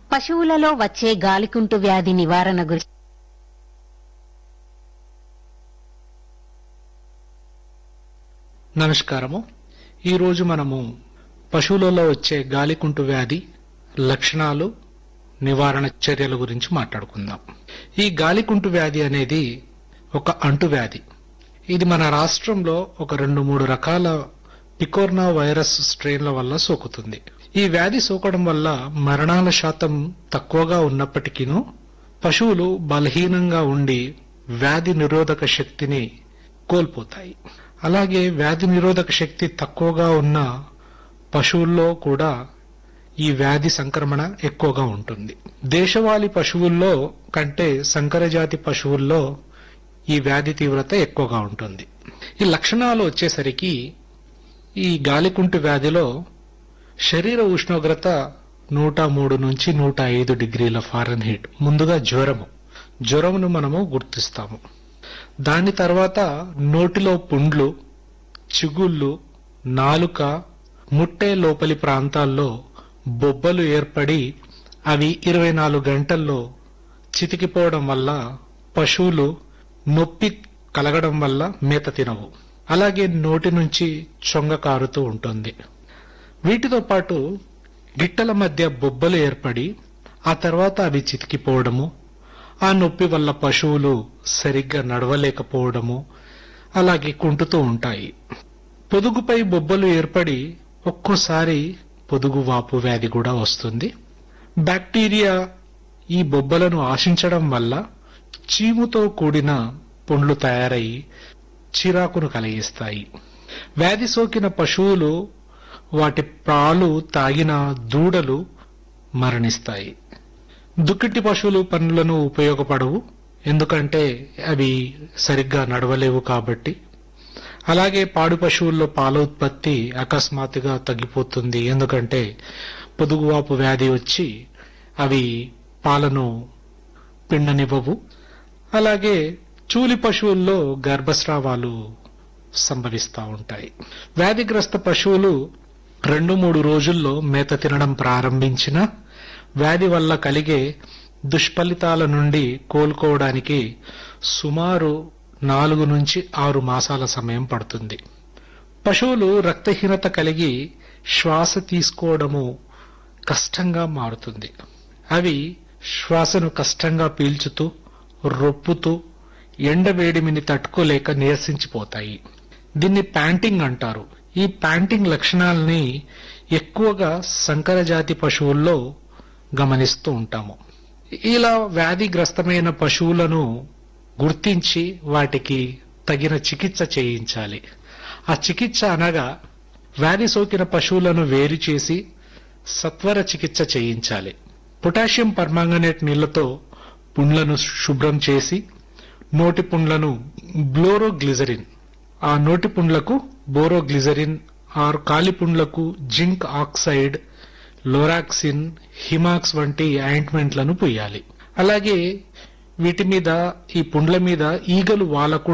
పశువులలో వచ్చే గాలికుంటు వ్యాధి నివారణ గురించి నమస్కారము ఈరోజు మనము పశువులలో వచ్చే గాలికుంటు వ్యాధి లక్షణాలు నివారణ చర్యల గురించి మాట్లాడుకుందాం ఈ గాలికుంటు వ్యాధి అనేది ఒక అంటువ్యాధి ఇది మన రాష్ట్రంలో ఒక రెండు మూడు రకాల పికోర్నా వైరస్ స్ట్రెయిన్ల వల్ల సోకుతుంది ఈ వ్యాధి సోకడం వల్ల మరణాల శాతం తక్కువగా ఉన్నప్పటికీను పశువులు బలహీనంగా ఉండి వ్యాధి నిరోధక శక్తిని కోల్పోతాయి అలాగే వ్యాధి నిరోధక శక్తి తక్కువగా ఉన్న పశువుల్లో కూడా ఈ వ్యాధి సంక్రమణ ఎక్కువగా ఉంటుంది దేశవాళీ పశువుల్లో కంటే సంకరజాతి పశువుల్లో ఈ వ్యాధి తీవ్రత ఎక్కువగా ఉంటుంది ఈ లక్షణాలు వచ్చేసరికి ఈ గాలికుంటు వ్యాధిలో శరీర ఉష్ణోగ్రత నూట మూడు నుంచి నూట ఐదు డిగ్రీల ఫారెన్హీట్ ముందుగా జ్వరము జ్వరమును మనము గుర్తిస్తాము దాని తర్వాత నోటిలో పుండ్లు చిగుళ్ళు నాలుక ముట్టె లోపలి ప్రాంతాల్లో బొబ్బలు ఏర్పడి అవి ఇరవై నాలుగు గంటల్లో చితికిపోవడం వల్ల పశువులు నొప్పి కలగడం వల్ల మేత తినవు అలాగే నోటి నుంచి చొంగ కారుతూ ఉంటుంది వీటితో పాటు గిట్టల మధ్య బొబ్బలు ఏర్పడి ఆ తర్వాత అవి చితికిపోవడము ఆ నొప్పి వల్ల పశువులు సరిగ్గా నడవలేకపోవడము అలాగే కుంటుతూ ఉంటాయి పొదుగుపై బొబ్బలు ఏర్పడి ఒక్కోసారి పొదుగు వాపు వ్యాధి కూడా వస్తుంది బ్యాక్టీరియా ఈ బొబ్బలను ఆశించడం వల్ల చీముతో కూడిన పుండ్లు తయారై చిరాకును కలిగిస్తాయి వ్యాధి సోకిన పశువులు వాటి పాలు తాగిన దూడలు మరణిస్తాయి దుక్కిటి పశువులు పనులను ఉపయోగపడవు ఎందుకంటే అవి సరిగ్గా నడవలేవు కాబట్టి అలాగే పాడు పశువుల్లో పాల ఉత్పత్తి అకస్మాత్తుగా తగ్గిపోతుంది ఎందుకంటే పొదుగువాపు వ్యాధి వచ్చి అవి పాలను పిండనివ్వవు అలాగే చూలి పశువుల్లో గర్భస్రావాలు సంభవిస్తూ ఉంటాయి వ్యాధిగ్రస్త పశువులు రెండు మూడు రోజుల్లో మేత తినడం ప్రారంభించిన వ్యాధి వల్ల కలిగే దుష్ఫలితాల నుండి కోలుకోవడానికి సుమారు నాలుగు నుంచి ఆరు మాసాల సమయం పడుతుంది పశువులు రక్తహీనత కలిగి శ్వాస తీసుకోవడము కష్టంగా మారుతుంది అవి శ్వాసను కష్టంగా పీల్చుతూ రొప్పుతూ ఎండ వేడిమిని తట్టుకోలేక నీరసించిపోతాయి దీన్ని ప్యాంటింగ్ అంటారు ఈ ప్యాంటింగ్ లక్షణాలని ఎక్కువగా సంకరజాతి పశువుల్లో గమనిస్తూ ఉంటాము ఇలా వ్యాధిగ్రస్తమైన పశువులను గుర్తించి వాటికి తగిన చికిత్స చేయించాలి ఆ చికిత్స అనగా వ్యాధి సోకిన పశువులను వేరు చేసి సత్వర చికిత్స చేయించాలి పొటాషియం పర్మాంగనేట్ నీళ్లతో పుండ్లను శుభ్రం చేసి నోటి పుండ్లను బ్లోరోగ్లిజరిన్ ఆ నోటి పుండ్లకు బోరోగ్లిజరిన్ ఆరు కాలి పుండ్లకు జింక్ ఆక్సైడ్ లోరాక్సిన్ హిమాక్స్ వంటి ఆయింట్మెంట్లను పూయాలి అలాగే వీటి మీద ఈ పుండ్ల మీద ఈగలు వాలకుండా